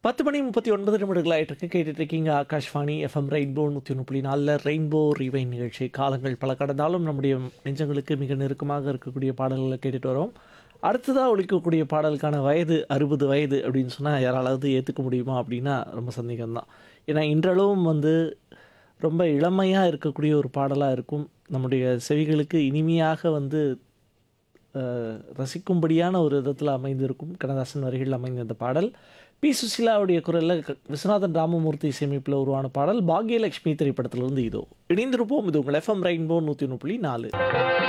பத்து மணி முப்பத்தி ஒன்பது நிமிடங்கள் ஆயிட்டிருக்கு கேட்டுட்டு இருக்கீங்க ஆகாஷ்வாணி எஃப்எம் ரெயின்போ நூற்றி ஒன்று புள்ளி நாலில் ரெயின்போ ரிவைன் நிகழ்ச்சி காலங்கள் பல கடந்தாலும் நம்முடைய நெஞ்சங்களுக்கு மிக நெருக்கமாக இருக்கக்கூடிய பாடல்களை கேட்டுட்டு வரோம் அடுத்ததாக ஒழிக்கக்கூடிய பாடலுக்கான வயது அறுபது வயது அப்படின்னு சொன்னால் யாராலாவது ஏற்றுக்க முடியுமா அப்படின்னா ரொம்ப சந்தேகம்தான் ஏன்னா இன்றளவும் வந்து ரொம்ப இளமையாக இருக்கக்கூடிய ஒரு பாடலாக இருக்கும் நம்முடைய செவிகளுக்கு இனிமையாக வந்து அஹ், ரசிக்கும்படியான ஒரு விதத்தில் அமைந்திருக்கும் கண்ணதாசன் வரிகளில் அமைந்த இந்த பாடல் பி சுசிலாவுடைய குரலில் க- விஸ்வநாதன் ராமமூர்த்தி இசையமைப்பில் உருவான பாடல் பாக்யலட்சுமி திரைப்படத்திலிருந்து இதோ இணைந்திருப்போம் இது உங்கள் எஃப்எம் ரெயின்போ நூற்றி ஒன்று புள்ளி நாலு